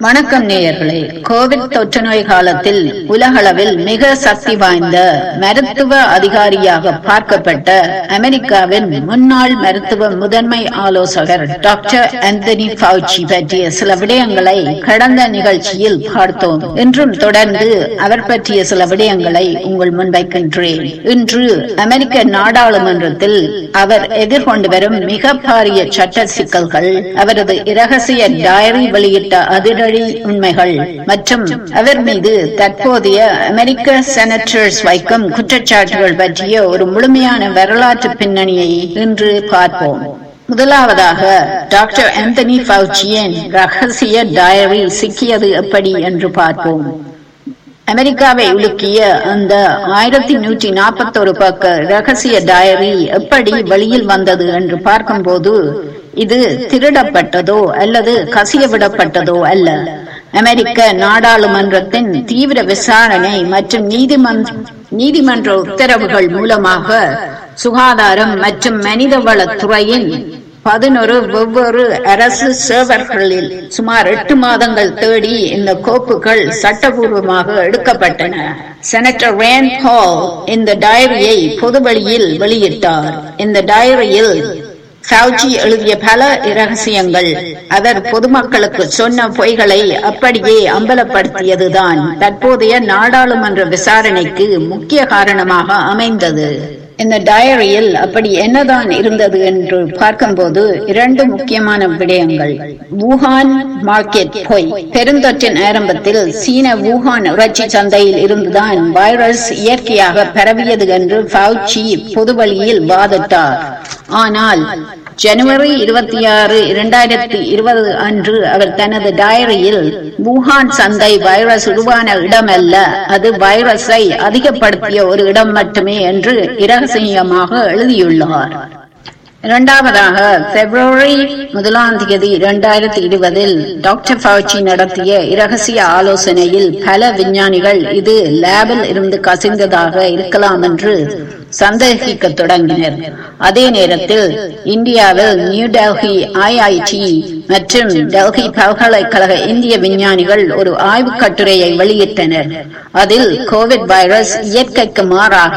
வணக்கம் நேயர்களே கோவிட் தொற்று நோய் காலத்தில் உலகளவில் மிக சக்தி வாய்ந்த மருத்துவ அதிகாரியாக பார்க்கப்பட்ட அமெரிக்காவின் முன்னாள் மருத்துவ முதன்மை ஆலோசகர் டாக்டர் ஆந்தனி ஃபவுச்சி பற்றிய சில விடயங்களை கடந்த நிகழ்ச்சியில் பார்த்தோம் இன்றும் தொடர்ந்து அவர் பற்றிய சில விடயங்களை உங்கள் முன்வைக்கின்றேன் இன்று அமெரிக்க நாடாளுமன்றத்தில் அவர் எதிர்கொண்டு வரும் மிக பாரிய சட்ட சிக்கல்கள் அவரது இரகசிய டயரி வெளியிட்ட அதிரடி உண்மைகள் மற்றும் அவர் மீது தற்போதைய அமெரிக்க செனட்டர்ஸ் வைக்கும் குற்றச்சாட்டுகள் பற்றிய ஒரு முழுமையான வரலாற்று பின்னணியை இன்று பார்ப்போம் முதலாவதாக டாக்டர் ஆந்தனி ஃபவுச்சியின் ரகசிய டயரி சிக்கியது எப்படி என்று பார்ப்போம் அமெரிக்காவை உலுக்கிய அந்த ஆயிரத்தி நூற்றி நாற்பத்தொரு பக்க ரகசிய டயரி எப்படி வெளியில் வந்தது என்று பார்க்கும்போது இது திருடப்பட்டதோ அல்லது கசிய விடப்பட்டதோ அல்ல அமெரிக்க நாடாளுமன்றத்தின் தீவிர விசாரணை மற்றும் நீதிமன்ற நீதிமன்ற உத்தரவுகள் மூலமாக சுகாதாரம் மற்றும் மனிதவளத் துறையின் பதினொரு வெவ்வேறு அரசு சேவர்களில் சுமார் எட்டு மாதங்கள் தேடி இந்த கோப்புகள் சட்டபூர்வமாக எடுக்கப்பட்டன செனட்டர் ரேன் பால் இந்த டயரியை பொதுவெளியில் வெளியிட்டார் இந்த டயரியில் ஃபவுச்சி எழுதிய பல இரகசியங்கள் அவர் பொதுமக்களுக்கு சொன்ன பொய்களை அப்படியே அம்பலப்படுத்தியதுதான் தற்போதைய நாடாளுமன்ற விசாரணைக்கு முக்கிய காரணமாக அமைந்தது இந்த டயரியில் அப்படி என்னதான் இருந்தது என்று பார்க்கும்போது இரண்டு முக்கியமான விடயங்கள் வூஹான் மார்க்கெட் பொய் பெருந்தொற்றின் ஆரம்பத்தில் சீன வூஹான் இறைச்சி சந்தையில் இருந்துதான் வைரஸ் இயற்கையாக பரவியது என்று ஃபவுச்சி பொதுவழியில் வாதிட்டார் ஆனால் ஜனவரி இருபத்தி ஆறு இரண்டாயிரத்தி இருபது அன்று அவர் தனது டயரியில் வூஹான் சந்தை வைரஸ் உருவான இடம் அல்ல அது வைரஸை அதிகப்படுத்திய ஒரு இடம் மட்டுமே என்று இரகசியமாக எழுதியுள்ளார் இரண்டாவதாக பிப்ரவரி முதலாம் தேதி இரண்டாயிரத்தி இருபதில் டாக்டர் ஃபவுச்சி நடத்திய இரகசிய ஆலோசனையில் பல விஞ்ஞானிகள் இது லேபில் இருந்து கசிந்ததாக இருக்கலாம் என்று சந்தேகிக்க தொடங்கினர் அதே நேரத்தில் இந்தியாவில் நியூ டெல்லி ஐஐடி மற்றும் டெல்லி பல்கலைக்கழக இந்திய விஞ்ஞானிகள் ஒரு ஆய்வுக் கட்டுரையை வெளியிட்டனர் அதில் கோவிட் வைரஸ் இயற்கைக்கு மாறாக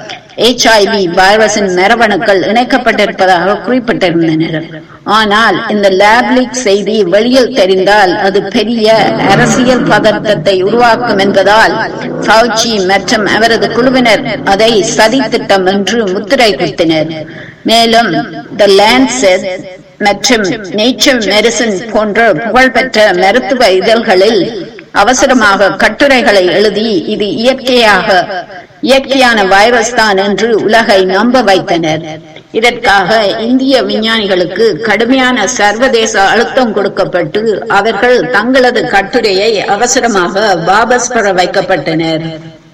எச்ஐவி வைரஸின் மரபணுக்கள் இணைக்கப்பட்டிருப்பதாக குறிப்பிட்டிருந்தனர் ஆனால் இந்த லேப் லீக் செய்தி வெளியில் தெரிந்தால் அது பெரிய அரசியல் பதட்டத்தை உருவாக்கும் என்பதால் ஃபவுச்சி மற்றும் அவரது குழுவினர் அதை சதி திட்டம் என்று முத்திரை குத்தினர் மேலும் த லேண்ட்செட் மற்றும் நேச்சர் மெடிசின் போன்ற புகழ்பெற்ற மருத்துவ இதழ்களில் அவசரமாக கட்டுரைகளை எழுதி இது இயற்கையாக இயற்கையான வைரஸ் தான் என்று உலகை நம்ப வைத்தனர் இதற்காக இந்திய விஞ்ஞானிகளுக்கு கடுமையான சர்வதேச அழுத்தம் கொடுக்கப்பட்டு அவர்கள் தங்களது கட்டுரையை அவசரமாக வாபஸ் பெற வைக்கப்பட்டனர்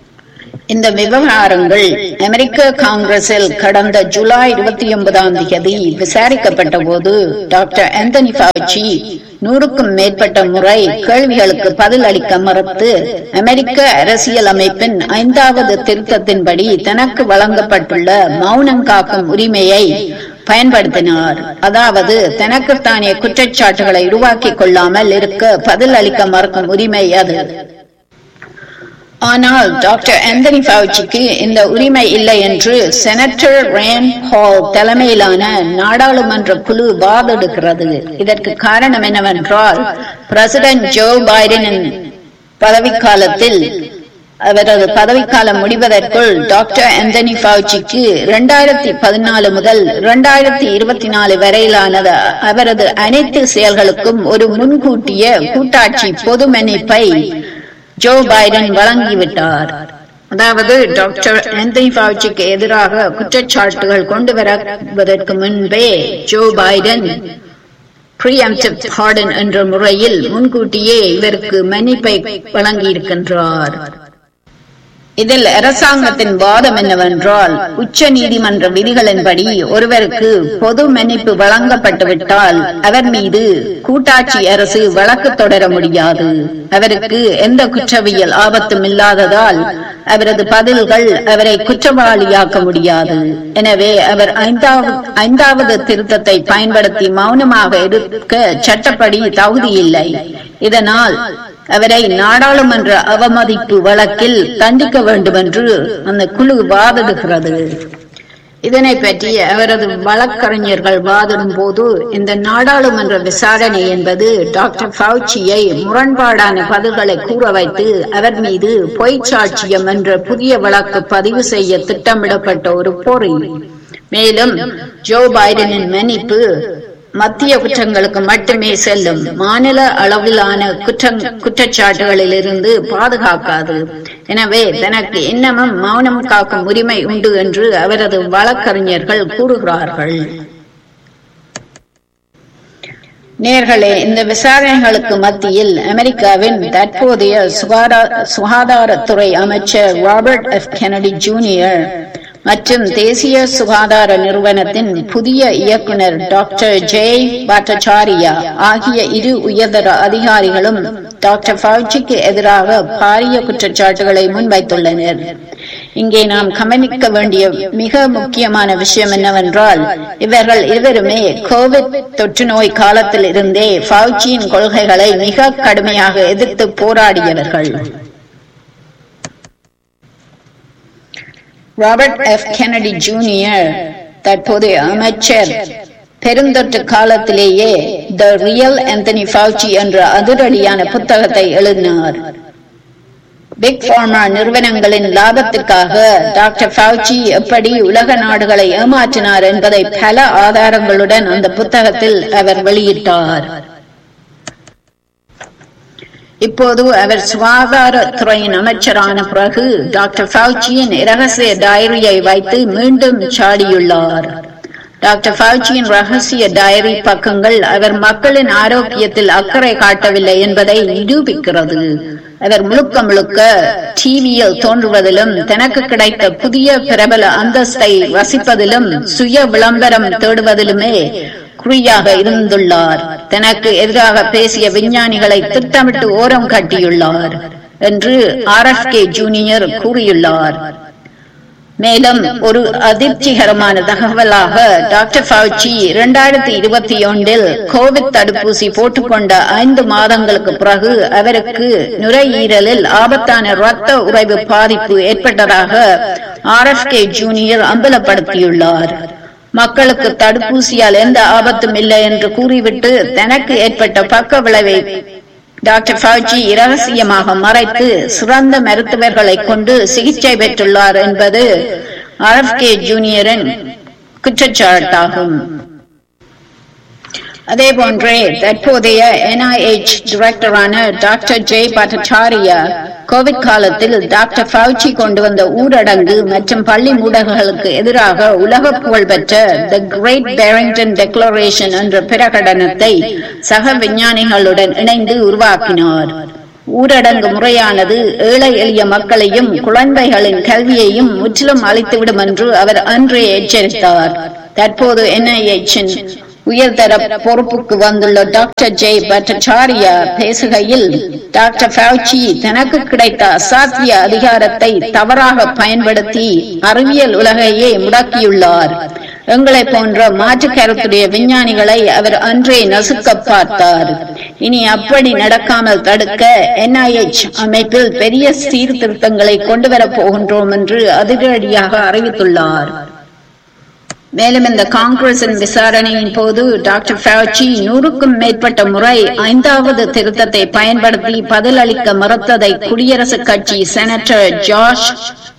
இந்த விவகாரங்கள் அமெரிக்க காங்கிரஸில் கடந்த ஜூலை இருபத்தி ஒன்பதாம் தேதி விசாரிக்கப்பட்ட போது டாக்டர் ஆந்தனி ஃபவுச்சி நூறுக்கும் மேற்பட்ட முறை கேள்விகளுக்கு பதில் அளிக்க மறுத்து அமெரிக்க அரசியல் அமைப்பின் ஐந்தாவது திருத்தத்தின்படி தனக்கு வழங்கப்பட்டுள்ள மௌனம் காக்கும் உரிமையை பயன்படுத்தினார் அதாவது தனக்குத்தானே குற்றச்சாட்டுகளை உருவாக்கிக் கொள்ளாமல் இருக்க பதில் அளிக்க மறுக்கும் உரிமை அது ஆனால் டாக்டர் ஆந்தனி ஃபவுச்சிக்கு இந்த உரிமை இல்லை என்று செனட்டர் ரேன் ஹால் தலைமையிலான நாடாளுமன்ற குழு வாதிடுகிறது இதற்கு காரணம் என்னவென்றால் பிரசிடென்ட் ஜோ பைடனின் பதவிக்காலத்தில் அவரது பதவிக்காலம் முடிவதற்குள் டாக்டர் ஆந்தனி ஃபவுச்சிக்கு இரண்டாயிரத்தி பதினாலு முதல் இரண்டாயிரத்தி இருபத்தி நாலு வரையிலானது அவரது அனைத்து செயல்களுக்கும் ஒரு முன்கூட்டிய கூட்டாட்சி பொது மன்னிப்பை ஜோ பைடன் வழங்கிவிட்டார் அதாவது டாக்டர் ஆந்தனி ஃபவுச்சிக்கு எதிராக குற்றச்சாட்டுகள் கொண்டு வருவதற்கு முன்பே ஜோ பைடன் ப்ரீஎம்டிவ் பாடன் என்ற முறையில் முன்கூட்டியே இவருக்கு மன்னிப்பை வழங்கியிருக்கின்றார் இதில் அரசாங்கத்தின் வாதம் என்னவென்றால் உச்ச நீதிமன்ற விதிகளின்படி ஒருவருக்கு பொது மன்னிப்பு வழங்கப்பட்டுவிட்டால் அவர் மீது கூட்டாட்சி அரசு வழக்கு தொடர முடியாது அவருக்கு எந்த குற்றவியல் ஆபத்தும் இல்லாததால் அவரது பதில்கள் அவரை குற்றவாளியாக்க முடியாது எனவே அவர் ஐந்தாவது ஐந்தாவது திருத்தத்தை பயன்படுத்தி மௌனமாக இருக்க சட்டப்படி தகுதி இல்லை இதனால் அவரை நாடாளுமன்ற அவமதிப்பு வழக்கில் தண்டிக்க வேண்டும் என்று அந்த குழு வாதிடுகிறது இதனை பற்றி அவரது வழக்கறிஞர்கள் வாதிடும் போது இந்த நாடாளுமன்ற விசாரணை என்பது டாக்டர் ஃபவுச்சியை முரண்பாடான பதில்களை கூற வைத்து அவர் மீது பொய் சாட்சியம் என்ற புதிய வழக்கு பதிவு செய்ய திட்டமிடப்பட்ட ஒரு பொறி மேலும் ஜோ பைடனின் மன்னிப்பு மத்திய குற்றங்களுக்கு மட்டுமே செல்லும் மாநில அளவிலான குற்றம் குற்றச்சாட்டுகளில் இருந்து பாதுகாக்காது எனவே தனக்கு இன்னமும் மௌனம் காக்கும் உரிமை உண்டு என்று அவரது வழக்கறிஞர்கள் கூறுகிறார்கள் நேர்களே இந்த விசாரணைகளுக்கு மத்தியில் அமெரிக்காவின் தற்போதைய சுகாதாரத்துறை அமைச்சர் ராபர்ட் எஃப் கெனடி ஜூனியர் மற்றும் தேசிய சுகாதார நிறுவனத்தின் புதிய இயக்குனர் டாக்டர் ஜெய் பட்டாச்சாரியா ஆகிய இரு உயர்தர அதிகாரிகளும் டாக்டர் ஃபவுச்சிக்கு எதிராக பாரிய குற்றச்சாட்டுகளை முன்வைத்துள்ளனர் இங்கே நாம் கவனிக்க வேண்டிய மிக முக்கியமான விஷயம் என்னவென்றால் இவர்கள் இருவருமே கோவிட் தொற்று நோய் காலத்தில் இருந்தே ஃபவுச்சியின் கொள்கைகளை மிக கடுமையாக எதிர்த்து போராடியவர்கள் ராபர்ட் எஃப் கெனடி ஜூனியர் தற்போதைய அமைச்சர் பெருந்தொற்று காலத்திலேயே த ரியல் ஆந்தனி ஃபவுச்சி என்ற அதிரடியான புத்தகத்தை எழுதினார் பிக் பார்மா நிறுவனங்களின் லாபத்திற்காக டாக்டர் ஃபவுச்சி எப்படி உலக நாடுகளை ஏமாற்றினார் என்பதை பல ஆதாரங்களுடன் அந்த புத்தகத்தில் அவர் வெளியிட்டார் இப்போது அவர் சுகாதாரத்துறையின் அமைச்சரான பிறகு டாக்டர் ஃபவுச்சியின் இரகசிய டைரியை வைத்து மீண்டும் சாடியுள்ளார் டாக்டர் ஃபவுச்சியின் ரகசிய டைரி பக்கங்கள் அவர் மக்களின் ஆரோக்கியத்தில் அக்கறை காட்டவில்லை என்பதை நிரூபிக்கிறது அவர் முழுக்க முழுக்க டிவியில் தோன்றுவதிலும் தனக்கு கிடைத்த புதிய பிரபல அந்தஸ்தை வசிப்பதிலும் சுய விளம்பரம் தேடுவதிலுமே குறியாக இருந்துள்ளார் தனக்கு எதிராக பேசிய விஞ்ஞானிகளை திட்டமிட்டு ஓரம் கட்டியுள்ளார் என்று ஆர் எஃப் கே ஜூனியர் கூறியுள்ளார் மேலும் ஒரு அதிர்ச்சிகரமான தகவலாக டாக்டர் ஃபவுச்சி இரண்டாயிரத்தி இருபத்தி ஒன்றில் கோவிட் தடுப்பூசி போட்டுக்கொண்ட ஐந்து மாதங்களுக்கு பிறகு அவருக்கு நுரையீரலில் ஆபத்தான இரத்த உறைவு பாதிப்பு ஏற்பட்டதாக ஆர் எஃப் கே ஜூனியர் அம்பலப்படுத்தியுள்ளார் மக்களுக்கு தடுப்பூசியால் எந்த ஆபத்தும் இல்லை என்று கூறிவிட்டு தனக்கு ஏற்பட்ட பக்க விளைவை டாக்டர் ஃபவுச்சி இரகசியமாக மறைத்து சிறந்த மருத்துவர்களை கொண்டு சிகிச்சை பெற்றுள்ளார் என்பது ஆர் கே ஜூனியரின் குற்றச்சாட்டாகும் அதே போன்றே தற்போதைய என்ஐஎச் டிரெக்டரான டாக்டர் ஜெய் பட்டாச்சாரியா கோவிட் காலத்தில் டாக்டர் ஃபவுச்சி கொண்டு வந்த ஊரடங்கு மற்றும் பள்ளி மூடல்களுக்கு எதிராக உலக புகழ்பெற்ற த கிரேட் பேரிங்டன் டெக்ளரேஷன் என்ற பிரகடனத்தை சக விஞ்ஞானிகளுடன் இணைந்து உருவாக்கினார் ஊரடங்கு முறையானது ஏழை எளிய மக்களையும் குழந்தைகளின் கல்வியையும் முற்றிலும் அழித்துவிடும் என்று அவர் அன்றே எச்சரித்தார் தற்போது என்ஐஎச்சின் உயர்தர பொறுப்புக்கு வந்துள்ள டாக்டர் ஜெய் பட்டாச்சாரியா பேசுகையில் டாக்டர் ஃபவுச்சி தனக்கு கிடைத்த அசாத்திய அதிகாரத்தை தவறாக பயன்படுத்தி அறிவியல் உலகையே முடக்கியுள்ளார் எங்களை போன்ற மாற்று கருத்துடைய விஞ்ஞானிகளை அவர் அன்றே நசுக்க பார்த்தார் இனி அப்படி நடக்காமல் தடுக்க என்ஐஎச் அமைப்பில் பெரிய சீர்திருத்தங்களை கொண்டு வரப் போகின்றோம் என்று அதிரடியாக அறிவித்துள்ளார் மேலும் இந்த காங்கிரசின் விசாரணையின் போது டாக்டர் ஃபவுச்சி நூறுக்கும் மேற்பட்ட முறை ஐந்தாவது திருத்தத்தை பயன்படுத்தி பதிலளிக்க மறுத்ததை குடியரசுக் கட்சி செனட்டர் ஜார்ஜ்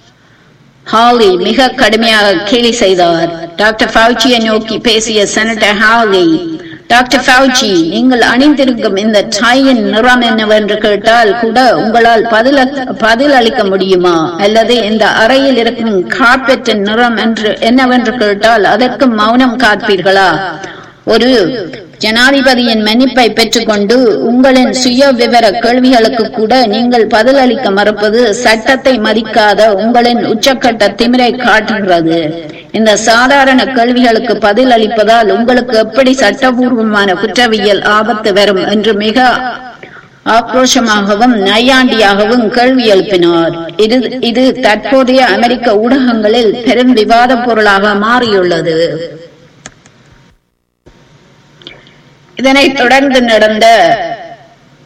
ஹாலி மிக கடுமையாக கேலி செய்தார் டாக்டர் ஃபவுச்சியை நோக்கி பேசிய செனட்டர் ஹாலி டாக்டர் ஃபவுச்சி நீங்கள் அணிந்திருக்கும் இந்த டாயின் நிறம் என்னவென்று கேட்டால் கூட உங்களால் பதில் பதில் அளிக்க முடியுமா அல்லது இந்த அறையில் இருக்கும் கார்பெட்டின் நிறம் என்று என்னவென்று கேட்டால் அதற்கு மௌனம் காப்பீர்களா ஒரு ஜனாதிபதியின் மன்னிப்பை பெற்றுக்கொண்டு உங்களின் சுய விவர கேள்விகளுக்கு கூட நீங்கள் பதிலளிக்க மறுப்பது சட்டத்தை மதிக்காத உங்களின் உச்சக்கட்ட திமிரை காட்டுகிறது இந்த சாதாரண கேள்விகளுக்கு பதில் அளிப்பதால் உங்களுக்கு எப்படி சட்டபூர்வமான குற்றவியல் ஆபத்து வரும் என்று மிக ஆக்ரோஷமாகவும் நையாண்டியாகவும் கேள்வி எழுப்பினார் இது இது தற்போதைய அமெரிக்க ஊடகங்களில் பெரும் விவாத பொருளாக மாறியுள்ளது இதனைத் தொடர்ந்து நடந்த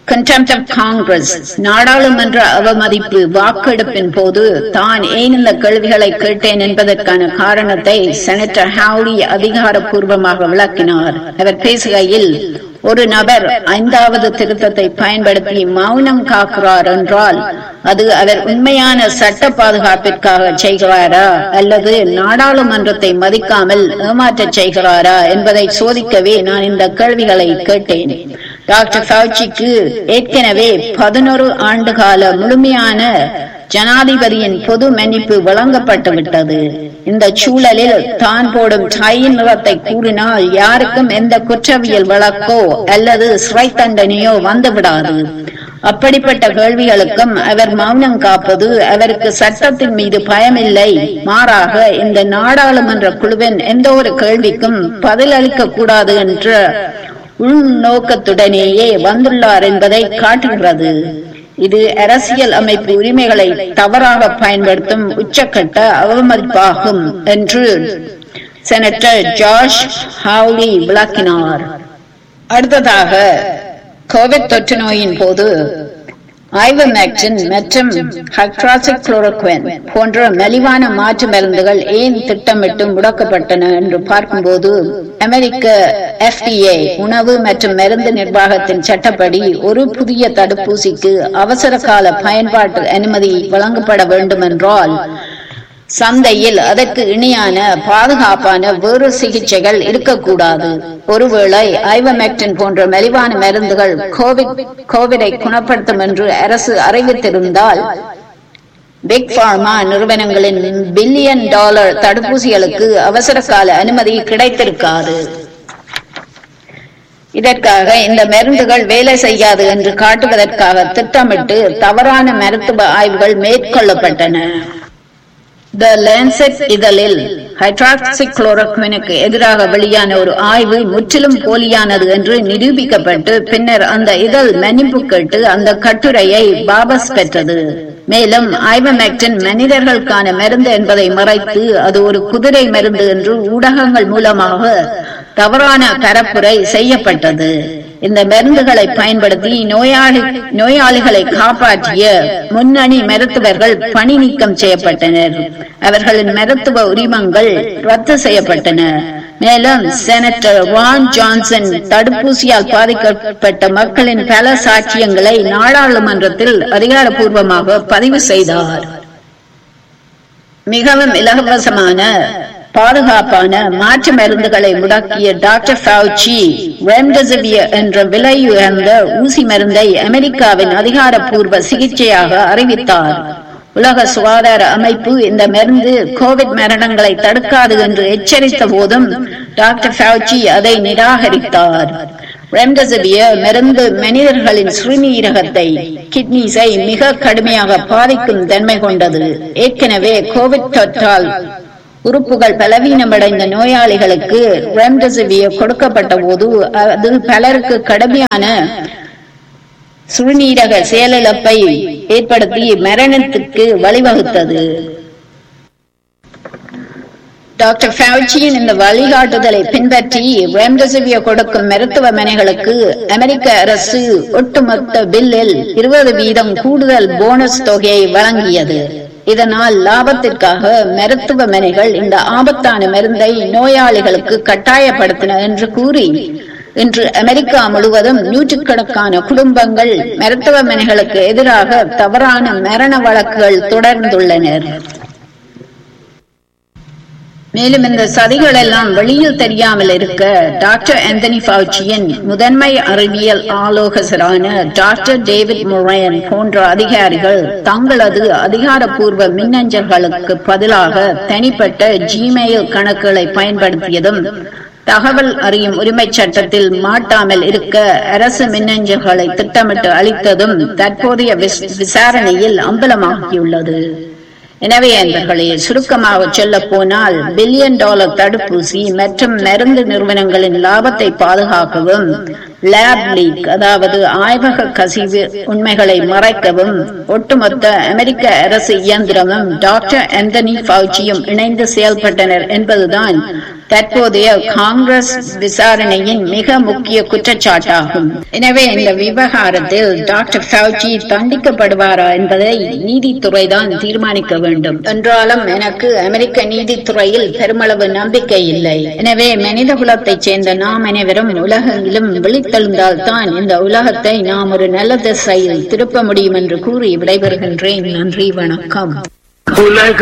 contempt of Congress நாடாளுமன்ற அவமதிப்பு வாக்கெடுப்பின் போது தான் ஏன் இந்த கேள்விகளை கேட்டேன் என்பதற்கான காரணத்தை செனட்டர் ஹவுலி அதிகாரப்பூர்வமாக விளக்கினார் அவர் பேசுகையில் ஒரு நபர் ஐந்தாவது திருத்தத்தை பயன்படுத்தி மௌனம் காக்கிறார் என்றால் அது அவர் உண்மையான சட்ட பாதுகாப்பிற்காக செய்கிறாரா அல்லது நாடாளுமன்றத்தை மதிக்காமல் ஏமாற்றச் செய்கிறாரா என்பதை சோதிக்கவே நான் இந்த கேள்விகளை கேட்டேன் டாக்டர் ஃபவுச்சிக்கு ஏற்கனவே பதினொரு ஆண்டுகால முழுமையான ஜனாதிபதியின் பொது மன்னிப்பு வழங்கப்பட்டு விட்டது இந்த சூழலில் தான் போடும் டாயின் நிறத்தை கூறினால் யாருக்கும் எந்த குற்றவியல் வழக்கோ அல்லது சிறை தண்டனையோ வந்துவிடாது அப்படிப்பட்ட கேள்விகளுக்கும் அவர் மௌனம் காப்பது அவருக்கு சட்டத்தின் மீது பயமில்லை மாறாக இந்த நாடாளுமன்ற குழுவின் எந்த ஒரு கேள்விக்கும் பதிலளிக்க கூடாது என்ற உள்நோக்கத்துடனேயே வந்துள்ளார் என்பதை காட்டுகிறது இது அரசியல் அமைப்பு உரிமைகளை தவறாக பயன்படுத்தும் உச்சக்கட்ட அவமதிப்பாகும் என்று செனட்டர் ஜார்ஜ் ஹவுலி விளக்கினார் அடுத்ததாக கோவிட் தொற்று நோயின் போது ஐவமேக்டின் மற்றும் ஹைட்ராசிக்ளோரோக்வின் போன்ற மலிவான மாற்று மருந்துகள் ஏன் திட்டமிட்டு முடக்கப்பட்டன என்று பார்க்கும்போது அமெரிக்க FDA உணவு மற்றும் மருந்து நிர்வாகத்தின் சட்டப்படி ஒரு புதிய தடுப்பூசிக்கு அவசர கால பயன்பாட்டு அனுமதி வழங்கப்பட வேண்டும் என்றால் சந்தையில் அதற்கு இணையான பாதுகாப்பான வேறு சிகிச்சைகள் இருக்கக்கூடாது ஒருவேளை ஐவமெக்டின் போன்ற மலிவான மருந்துகள் கோவிட் கோவிடை குணப்படுத்தும் என்று அரசு அறிவித்திருந்தால் பிக் பார்மா நிறுவனங்களின் பில்லியன் டாலர் தடுப்பூசிகளுக்கு அவசர கால அனுமதி கிடைத்திருக்காது இதற்காக இந்த மருந்துகள் வேலை செய்யாது என்று காட்டுவதற்காக திட்டமிட்டு தவறான மருத்துவ ஆய்வுகள் மேற்கொள்ளப்பட்டன த லேன்செட் இதழில் ஹைட்ராக்சிக்ளோரோக்வினுக்கு எதிராக வெளியான ஒரு ஆய்வு முற்றிலும் போலியானது என்று நிரூபிக்கப்பட்டு பின்னர் அந்த இதழ் மன்னிப்பு கேட்டு அந்த கட்டுரையை வாபஸ் பெற்றது மேலும் ஐவமெக்டின் மனிதர்களுக்கான மருந்து என்பதை மறைத்து அது ஒரு குதிரை மருந்து என்று ஊடகங்கள் மூலமாக தவறான பரப்புரை செய்யப்பட்டது இந்த மருந்துகளை பயன்படுத்தி நோயாளி நோயாளிகளை காப்பாற்றிய முன்னணி மருத்துவர்கள் பணி நீக்கம் செய்யப்பட்டனர் அவர்களின் மருத்துவ உரிமங்கள் ரத்து செய்யப்பட்டன மேலும் செனட்டர் வான் ஜான்சன் தடுப்பூசியால் பாதிக்கப்பட்ட மக்களின் பல சாட்சியங்களை நாடாளுமன்றத்தில் அதிகாரப்பூர்வமாக பதிவு செய்தார் மிகவும் இலவசமான பாதுகாப்பான மாற்று மருந்துகளை முடக்கிய டாக்டர் ஃபவுச்சி ரெம்டெசிவியர் என்ற விலை உயர்ந்த ஊசி மருந்தை அமெரிக்காவின் அதிகாரப்பூர்வ சிகிச்சையாக அறிவித்தார் உலக சுகாதார அமைப்பு இந்த மருந்து கோவிட் மரணங்களை தடுக்காது என்று எச்சரித்த போதும் டாக்டர் ஃபவுச்சி அதை நிராகரித்தார் ரெம்டெசிவியர் மருந்து மனிதர்களின் சிறுநீரகத்தை கிட்னிஸை மிக கடுமையாக பாதிக்கும் தன்மை கொண்டது ஏற்கனவே கோவிட் தொற்றால் உறுப்புகள் பலவீனமடைந்த நோயாளிகளுக்கு ரெம்டெசிவியர் கொடுக்கப்பட்ட போது அது பலருக்கு கடுமையான சிறுநீரக செயலிழப்பை ஏற்படுத்தி மரணத்துக்கு வழிவகுத்தது டாக்டர் ஃபவுச்சியின் இந்த வழிகாட்டுதலை பின்பற்றி ரெம்டெசிவியர் கொடுக்கும் மருத்துவமனைகளுக்கு அமெரிக்க அரசு ஒட்டுமொத்த பில்லில் இருபது வீதம் கூடுதல் போனஸ் தொகையை வழங்கியது இதனால் லாபத்திற்காக மருத்துவமனைகள் இந்த ஆபத்தான மருந்தை நோயாளிகளுக்கு கட்டாயப்படுத்தின என்று கூறி இன்று அமெரிக்கா முழுவதும் நூற்றுக்கணக்கான குடும்பங்கள் மருத்துவமனைகளுக்கு எதிராக தவறான மரண வழக்குகள் தொடர்ந்துள்ளனர் மேலும் இந்த சதிகள் எல்லாம் வெளியில் தெரியாமல் இருக்க டாக்டர் ஆந்தனி ஃபவுச்சியின் முதன்மை அறிவியல் ஆலோசகரான டாக்டர் டேவிட் முரையன் போன்ற அதிகாரிகள் தங்களது அதிகாரப்பூர்வ மின்னஞ்சல்களுக்கு பதிலாக தனிப்பட்ட ஜிமெயில் கணக்குகளை பயன்படுத்தியதும் தகவல் அறியும் உரிமை சட்டத்தில் மாட்டாமல் இருக்க அரசு மின்னஞ்சல்களை திட்டமிட்டு அளித்ததும் தற்போதைய விசாரணையில் அம்பலமாகியுள்ளது எனவே அன்பர்களே சுருக்கமாக சொல்ல போனால் பில்லியன் டாலர் தடுப்பூசி மற்றும் மருந்து நிறுவனங்களின் லாபத்தை பாதுகாக்கவும் லேப் லீக் அதாவது ஆய்வக கசிவு உண்மைகளை மறைக்கவும் ஒட்டுமொத்த அமெரிக்க அரசு இயந்திரமும் டாக்டர் ஆந்தனி ஃபவுச்சியும் இணைந்து செயல்பட்டனர் என்பதுதான் தற்போதைய காங்கிரஸ் விசாரணையின் மிக முக்கிய குற்றச்சாட்டாகும் எனவே இந்த விவகாரத்தில் டாக்டர் ஃபவுச்சி தண்டிக்கப்படுவாரா என்பதை நீதித்துறைதான் தீர்மானிக்க வேண்டும் என்றாலும் எனக்கு அமெரிக்க நீதித்துறையில் பெருமளவு நம்பிக்கை இல்லை எனவே மனித குலத்தைச் சேர்ந்த நாம் அனைவரும் உலகெங்கிலும் விழித்தெழுந்தால் தான் இந்த உலகத்தை நாம் ஒரு நல்ல திசையில் திருப்ப முடியும் என்று கூறி விடைபெறுகின்றேன் நன்றி வணக்கம் உலக